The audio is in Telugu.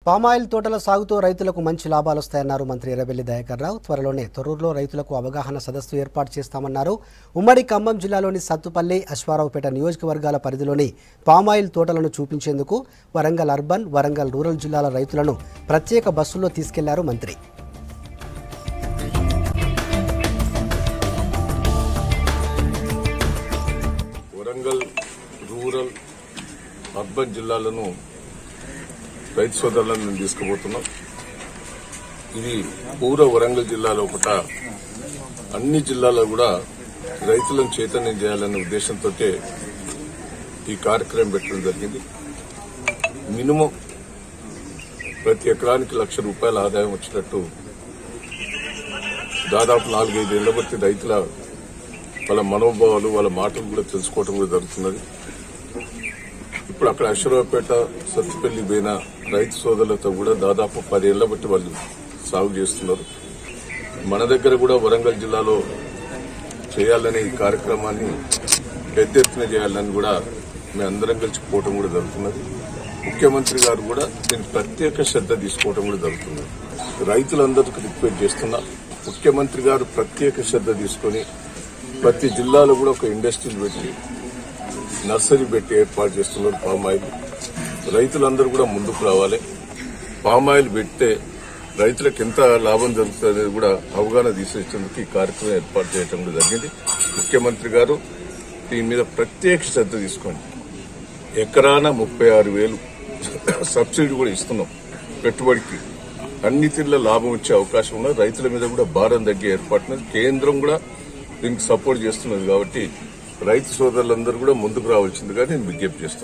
పామాయిల్ తోటల సాగుతో రైతులకు మంచి లాభాలు వస్తాయన్నారు మంత్రి ఎర్రబెల్లి దయాకర్ రావు త్వరలోనే తొర్రూరులో రైతులకు అవగాహన సదస్సు ఏర్పాటు చేస్తామన్నారు ఉమ్మడి ఖమ్మం జిల్లాలోని సత్తుపల్లి అశ్వారావుపేట నియోజకవర్గాల పరిధిలోని పామాయిల్ తోటలను చూపించేందుకు వరంగల్ అర్బన్ వరంగల్ రూరల్ జిల్లాల రైతులను ప్రత్యేక బస్సుల్లో తీసుకెళ్లారు మంత్రి వరంగల్ రూరల్ అర్బన్ జిల్లాలను రైతు సోదరులను మేము తీసుకుపోతున్నాం ఇది పూర్వ వరంగల్ జిల్లాలో ఒకట అన్ని జిల్లాల్లో కూడా రైతులను చైతన్యం చేయాలనే ఉద్దేశంతో ఈ కార్యక్రమం పెట్టడం జరిగింది మినిమం ప్రతి ఎకరానికి లక్ష రూపాయల ఆదాయం వచ్చినట్టు దాదాపు నాలుగైదు ఏళ్ల బట్టి రైతుల వాళ్ళ మనోభావాలు వాళ్ళ మాటలు కూడా తెలుసుకోవడం కూడా జరుగుతున్నది ఇప్పుడు అక్కడ అశ్వరావుపేట సత్తుపల్లి పోయిన రైతు సోదరులతో కూడా దాదాపు పదేళ్ల బట్టి వాళ్ళు సాగు చేస్తున్నారు మన దగ్గర కూడా వరంగల్ జిల్లాలో చేయాలనే ఈ కార్యక్రమాన్ని పెద్ద ఎత్తున చేయాలని కూడా మేము అందరం కలిసి పోవటం కూడా జరుగుతున్నది ముఖ్యమంత్రి గారు కూడా దీనికి ప్రత్యేక శ్రద్ధ తీసుకోవడం కూడా జరుగుతుంది రైతులందరికీ రిక్వెస్ట్ చేస్తున్నా ముఖ్యమంత్రి గారు ప్రత్యేక శ్రద్ధ తీసుకొని ప్రతి జిల్లాలో కూడా ఒక ఇండస్ట్రీలు పెట్టి నర్సరీ పెట్టి ఏర్పాటు చేస్తున్నారు పామ్ ఆయిల్ రైతులందరూ కూడా ముందుకు రావాలి పామ్ ఆయిల్ పెడితే రైతులకు ఎంత లాభం జరుగుతుంది అనేది కూడా అవగాహన తీసేందుకు ఈ కార్యక్రమం ఏర్పాటు చేయడం కూడా జరిగింది ముఖ్యమంత్రి గారు దీని మీద ప్రత్యేక శ్రద్ధ తీసుకోండి ఎకరాన ముప్పై ఆరు వేలు సబ్సిడీ కూడా ఇస్తున్నాం పెట్టుబడికి అన్ని తీర్ల లాభం వచ్చే అవకాశం ఉన్నది రైతుల మీద కూడా భారం తగ్గే ఏర్పాటున్నది కేంద్రం కూడా దీనికి సపోర్ట్ చేస్తున్నది కాబట్టి రైతు సోదరులందరూ కూడా ముందుకు రావాల్సిందిగా నేను విజ్ఞప్తి చేస్తాను